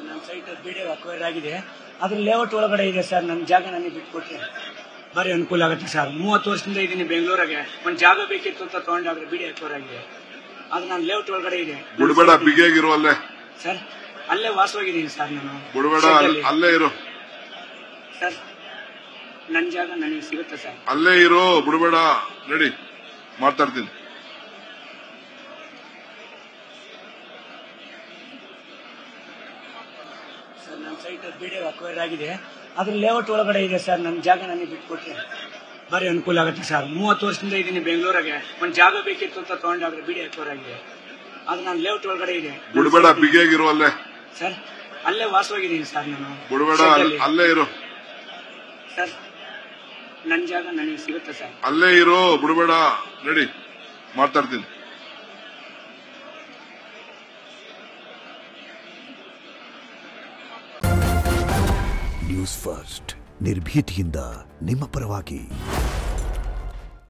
Sir ನನ್ನ site B D acquire ಆಗಿದೆ ಅದ್ರ ಲೇಔಟ್ ಒಳಗಡೆ ಇದೆ ಸರ್ ನನ್ನ ಜಾಗ ನನಗೆ ಬಿಟ್ಕೊಟ್ರೆ ಬರೀ ಅನುಕೂಲ ಆಗುತ್ತೆ ಸರ್ ಮೂವತ್ತು ವರ್ಷದಿಂದ ಇದ್ದೀನಿ ಬೆಂಗಳೂರಾಗೆ ಒಂದು ಜಾಗ ಬೇಕಿತ್ತು ಅಂತ ತಗೊಂಡಾದ್ರೆ ಬಿ ಡಿ ಅಕ್ವೈರ್ ಆಗಿದೆ ಅದು ನನ್ನ ಲೇಔಟ್ ಒಳಗಡೆ ಇದೆ ಬಿಡ್ಬೇಡ ಬಿಗಿಯಾಗಿರು ಅಲ್ಲೇ ಸರ್ ಅಲ್ಲೇ ವಾಸವಾಗಿದ್ದೀನಿ ಸರ್ ನಾನು ಬಿಡ್ಬೇಡ Site ಅಲ್- ಅಲ್ಲಿ. ಅಲ್ಲೇ ಇರು ಸರ್ ನನ್ನ ಜಾಗ ನನಗೆ ಸಿಗುತ್ತೆ ಸರ್ ಅಲ್ಲೇ ಇರು ಬಿಡ್ಬೇಡ ನಡಿ ಮಾತಾಡ್ತೀನಿ ಸರ್ ನನ್ನ ಸೈಟ್ ಬಿ ಡಿ ಅಕ್ವೈರ್ ಆಗಿದೆ ಅದ್ರ ಲೇಔಟ್ ಒಳಗಡೆ ಇದೆ ಸರ್ ನನ್ನ ಜಾಗ ನನಗೆ ಬಿಟ್ಕೊಟ್ರೆ ಬರೀ ಅನುಕೂಲ ಆಗುತ್ತೆ ಸರ್ ಮೂವತ್ತು ವರ್ಷದಿಂದ ಇದ್ದೀನಿ ಬೆಂಗಳೂರಾಗೆ ಒಂದು ಜಾಗ ಬೇಕಿತ್ತು ಅಂತ ತಗೊಂಡಾದ್ರೆ ಬಿ ಡಿ ಅಕ್ವೈರ್ ಆಗಿದೆ ಅದು ನನ್ನ ಲೇಔಟ್ ಒಳಗಡೆ ಇದೆ ಬಿಡ್ಬೇಡ ಬಿಗಿಯಾಗಿರು ಅಲ್ಲೇ ಸರ್ ಅಲ್ಲೇ ವಾಸವಾಗಿದ್ದೀನಿ ಸರ್ ನಾನು ಬಿಡ್ಬೇಡ Site ಅಲ್- ಅಲ್ಲಿ. ಅಲ್ಲೇ ಇರು ಸರ್ ನನ್ನ ಜಾಗ ನನಗೆ ಸಿಗುತ್ತೆ ಸರ್ ಅಲ್ಲೇ ಇರು ಬಿಡ್ಬೇಡ ನಡಿ ಮಾತಾಡ್ತೀನಿ ನ್ಯೂಸ್ ಫಸ್ಟ್ ನಿರ್ಭೀತಿಯಿಂದ ನಿಮ್ಮ ಪರವಾಗಿ